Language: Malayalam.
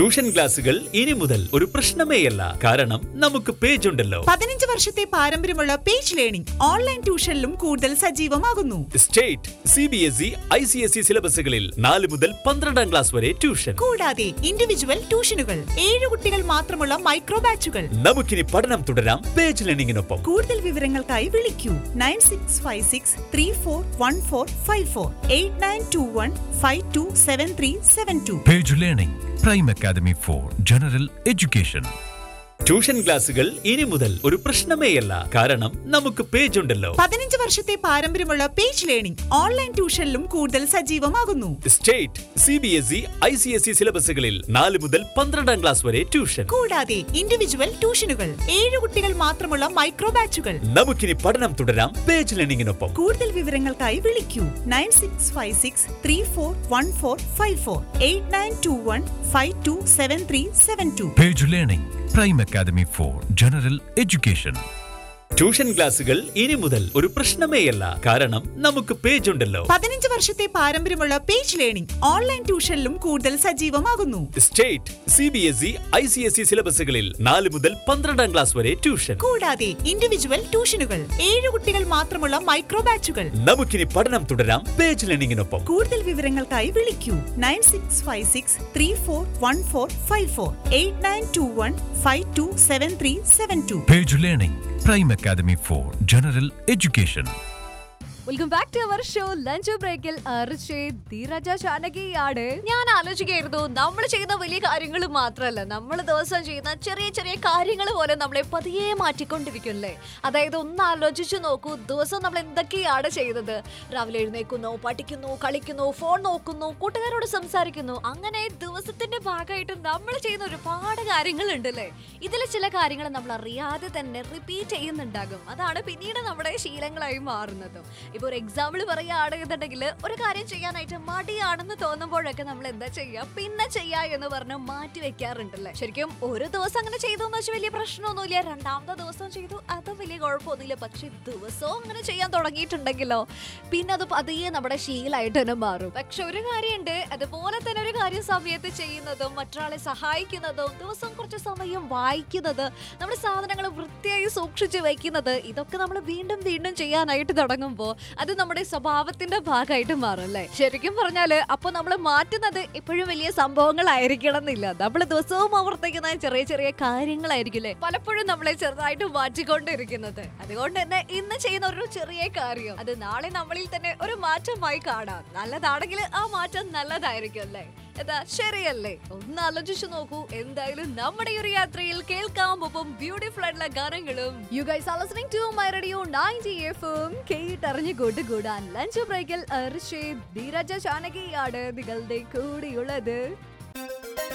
ട്യൂഷൻ ക്ലാസുകൾ ഇനി മുതൽ ഒരു പ്രശ്നമേയല്ല കാരണം നമുക്ക് പേജ് ഉണ്ടല്ലോ പതിനഞ്ച് വർഷത്തെ പാരമ്പര്യമുള്ള പേജ് ലേണിംഗ് ഓൺലൈൻ ട്യൂഷനിലും കൂടുതൽ സജീവമാകുന്നു state C B S E I C S E സിലബസുകളിൽ നാല് മുതൽ പന്ത്രണ്ടാം ക്ലാസ് വരെ ട്യൂഷൻ കൂടാതെ ഇൻഡിവിജ്വൽ ട്യൂഷനുകൾ ഏഴ് കുട്ടികൾ മാത്രമുള്ള മൈക്രോ ബാച്ചുകൾ നമുക്കിനി പഠനം തുടരാം പേജ് ലേണിംഗിനൊപ്പം കൂടുതൽ വിവരങ്ങൾക്കായി വിളിക്കൂ nine six five six three four one four five four eight nine two one five two seven three seven two Page Learning, Prime Academy for General Education. Tuition ക്ലാസുകൾ ഇനി മുതൽ ഒരു പ്രശ്നമേയല്ല കാരണം നമുക്ക് പേജ് ഉണ്ടല്ലോ പതിനഞ്ച് വർഷത്തെ പാരമ്പര്യമുള്ള പേജ് ലേണിംഗ് ഓൺലൈൻ ട്യൂഷനിലും കൂടുതൽ സജീവമാകുന്നു state C B S E I C S E സിലബസുകളിൽ നാല് മുതൽ പന്ത്രണ്ടാം ക്ലാസ് വരെ ട്യൂഷൻ കൂടാതെ ഇൻഡിവിജ്വൽ ട്യൂഷനുകൾ ഏഴ് കുട്ടികൾ മാത്രമുള്ള മൈക്രോ ബാച്ചുകൾ നമുക്കിനി പഠനം തുടരാം പേജ് ലേണിംഗിനൊപ്പം കൂടുതൽ വിവരങ്ങൾക്കായി വിളിക്കൂ nine six five six three four one four five four eight nine two one five two seven three seven two Page Learning, Prime Academy for General Education. Tuition ക്ലാസുകൾ ഇനി മുതൽ ഒരു പ്രശ്നമേയല്ല കാരണം നമുക്ക് പേജ് ഉണ്ടല്ലോ പതിനഞ്ച് വർഷത്തെ പാരമ്പര്യമുള്ള പേജ് ലേണിംഗ് ഓൺലൈൻ ട്യൂഷനിലും കൂടുതൽ സജീവമാകുന്നു state C B S E I C S E സിലബസുകളിൽ നാല് മുതൽ പന്ത്രണ്ടാം ക്ലാസ് വരെ ട്യൂഷൻ കൂടാതെ ഇൻഡിവിജ്വൽ ട്യൂഷനുകൾ ഏഴ് കുട്ടികൾ മാത്രമുള്ള മൈക്രോ ബാച്ചുകൾ നമുക്കിനി പഠനം തുടരാം പേജ് ലേണിംഗിനൊപ്പം കൂടുതൽ വിവരങ്ങൾക്കായി വിളിക്കൂ nine six five six three four one four five four eight nine two one five two seven three seven two Page Learning, Prime Academy for General Education. Welcome back to our show lunch ബ്രേക്കിൽ ധീരജ ചാനകിയാണ് ഞാൻ ആലോചിക്കായിരുന്നു നമ്മൾ ചെയ്യുന്ന വലിയ കാര്യങ്ങൾ മാത്രമല്ല നമ്മൾ ദിവസം ചെയ്യുന്ന ചെറിയ ചെറിയ കാര്യങ്ങൾ പോലെ നമ്മളെ പതിയെ മാറ്റിക്കൊണ്ടിരിക്കുമല്ലേ അതായത് ഒന്ന് ആലോചിച്ചു നോക്കൂ ദിവസം നമ്മൾ എന്തൊക്കെയാണ് ചെയ്യുന്നത് രാവിലെ എഴുന്നേക്കുന്നു പഠിക്കുന്നു കളിക്കുന്നു ഫോൺ നോക്കുന്നു കൂട്ടുകാരോട് സംസാരിക്കുന്നു അങ്ങനെ ദിവസത്തിന്റെ ഭാഗമായിട്ട് നമ്മൾ ചെയ്യുന്ന ഒരുപാട് കാര്യങ്ങളുണ്ട് അല്ലേ ഇതിൽ ചില കാര്യങ്ങൾ നമ്മൾ അറിയാതെ തന്നെ റിപ്പീറ്റ് ചെയ്യുന്നുണ്ടാകും അതാണ് പിന്നീട് നമ്മുടെ ശീലങ്ങളായി മാറുന്നതും ഇപ്പൊ ഒരു എക്സാമ്പിൾ പറയുകയാണെന്നുണ്ടെങ്കിൽ ഒരു കാര്യം ചെയ്യാനായിട്ട് മടിയാണെന്ന് തോന്നുമ്പോഴൊക്കെ നമ്മൾ എന്താ ചെയ്യുക പിന്നെ ചെയ്യാ എന്ന് പറഞ്ഞ് മാറ്റി വെക്കാറുണ്ടല്ലേ ശരിക്കും ഒരു ദിവസം അങ്ങനെ ചെയ്തു എന്ന് വെച്ചാൽ വലിയ പ്രശ്നമൊന്നുമില്ല രണ്ടാമത്തെ ദിവസം ചെയ്തു അത് വലിയ കുഴപ്പമൊന്നുമില്ല പക്ഷെ ദിവസവും അങ്ങനെ ചെയ്യാൻ തുടങ്ങിയിട്ടുണ്ടെങ്കിലോ പിന്നെ അത് പതിയെ നമ്മുടെ ശീലമായിട്ട് തന്നെ മാറും പക്ഷെ ഒരു കാര്യമുണ്ട് അതുപോലെ തന്നെ ഒരു കാര്യം സമയത്ത് ചെയ്യുന്നതും മറ്റൊരാളെ സഹായിക്കുന്നതും ദിവസം കുറച്ച് സമയം വായിക്കുന്നത് നമ്മുടെ സാധനങ്ങൾ വൃത്തിയായി സൂക്ഷിച്ച് വെക്കുന്നത് ഇതൊക്കെ നമ്മൾ വീണ്ടും വീണ്ടും ചെയ്യാനായിട്ട് തുടങ്ങുമ്പോൾ അത് നമ്മുടെ സ്വഭാവത്തിന്റെ ഭാഗമായിട്ട് മാറും അല്ലേ ശരിക്കും പറഞ്ഞാല് അപ്പൊ നമ്മൾ മാറ്റുന്നത് എപ്പോഴും വലിയ സംഭവങ്ങളായിരിക്കണം എന്നില്ല നമ്മൾ ദിവസവും ആവർത്തിക്കുന്ന ചെറിയ ചെറിയ കാര്യങ്ങളായിരിക്കും അല്ലേ പലപ്പോഴും നമ്മളെ ചെറുതായിട്ട് മാറ്റിക്കൊണ്ടിരിക്കുന്നത് അതുകൊണ്ട് തന്നെ ഇന്ന് ചെയ്യുന്ന ഒരു ചെറിയ കാര്യം അത് നാളെ നമ്മളിൽ തന്നെ ഒരു മാറ്റമായി കാണാം നല്ലതാണെങ്കിൽ ആ മാറ്റം നല്ലതായിരിക്കും അല്ലേ എന്താ ശരിയല്ലേ ഒന്ന് ആലോചിച്ചു നോക്കൂ എന്തായാലും നമ്മുടെ ഈ ഒരു യാത്രയിൽ കേൾക്കാം ഒപ്പം ബ്യൂട്ടിഫുൾ ആയിട്ടുള്ള ഗാനങ്ങളും you guys are listening to my radio 90 എഫും കേട്ടറിഞ്ഞു കൂട്ടുകൂടാൻ ലഞ്ച് ബ്രേക്കിൽ ധീരജ ചാനകിയാണ് നിങ്ങളുടെ കൂടെയുള്ളത്